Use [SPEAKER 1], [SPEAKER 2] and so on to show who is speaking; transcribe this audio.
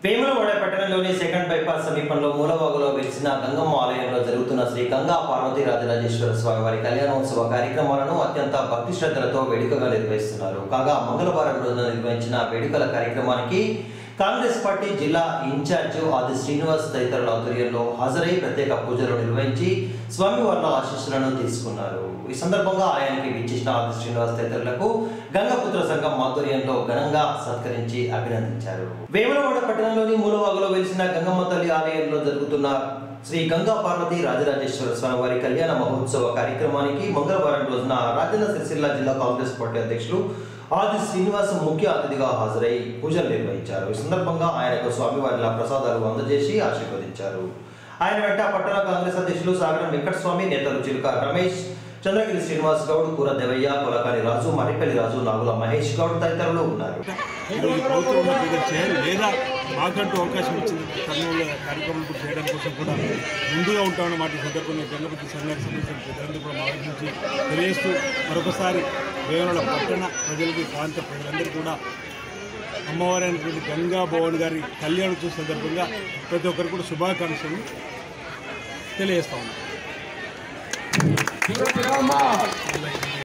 [SPEAKER 1] వేములవాడ పట్టణంలోని second bypass సమీపంలో మూలవాగులో వెలిసిన గంగమ్మ ఆలయంలో జరుగుతున్న శ్రీ గంగా పార్వతీ రాజరాజేశ్వర స్వామి వారి కళ్యాణోత్సవ కార్యక్రమాలను అత్యంత భక్తి శ్రద్ధలతో వేడుకగా నిర్వహిస్తున్నారు కాగా మంగళవారం రోజున నిర్వహించిన వేడుకల కార్యక్రమానికి కాంగ్రెస్ పార్టీ జిల్లా ఇన్ఛార్జ్ ఆది శ్రీనివాస్ తదితరుల ఆధ్వర్యంలో హాజరై ప్రత్యేక పూజలు నిర్వహించి స్వామివార్ల ఆశీస్సులను తీసుకున్నారు ఈ సందర్భంగా ఆలయానికి విచ్చేసిన ఆది శ్రీనివాస్ తదితరులకు గంగపుత్ర సంఘం ఆధ్వర్యంలో ఘనంగా సత్కరించి అభినందించారు వేములవాడ పట్టణంలోని మూలవాగులో వెలిసిన గంగమ్మ తల్లి ఆలయంలో జరుగుతున్న శ్రీ గంగా పార్వతి రాజరాజేశ్వర స్వామి వారి కళ్యాణ మహోత్సవ కార్యక్రమానికి మంగళవారం రోజున రాజన్న సిరిసిల్ల జిల్లా కాంగ్రెస్ పార్టీ అధ్యక్షులు ఆది శ్రీనివాస్ ముఖ్య అతిథిగా హాజరై పూజలు నిర్వహించారు ఈ సందర్భంగా ఆయనకు స్వామివారిల ప్రసాదాలు అందజేసి ఆశీర్వదించారు ఆయన వెంట పట్టణ కాంగ్రెస్ అధ్యక్షులు సాగరం వెంకటస్వామి నేతలు చిలుక రమేష్ చంద్రగిరి శ్రీనివాస్ గౌడ్ కూర దేవయ్య కొలకాని రాజు మరిపల్లి రాజు నాగుల మహేష్ గౌడ్ తదితరులు ఉన్నారు
[SPEAKER 2] ఈరోజు ప్రభుత్వం ఉన్న ఫిగర్ చేయాలి లేదా మాకంటూ అవకాశం ఇచ్చిన తరుణంలో కార్యక్రమం కూడా చేయడం కోసం కూడా ముందుగా ఉంటామన్నమాట ఈ సందర్భంగా గంగపతి సంఘానికి సంబంధించిన ప్రజలందరూ కూడా మా వైపు నుంచి తెలియజేస్తూ మరొకసారి వేమనుల పట్టణ ప్రజలకి ప్రాంత ప్రజలందరికీ కూడా అమ్మవారి అయినటువంటి గంగా భవన్ గారి కళ్యాణోత్సవ సందర్భంగా ప్రతి ఒక్కరు కూడా శుభాకాంక్షలు తెలియజేస్తా ఉన్నాం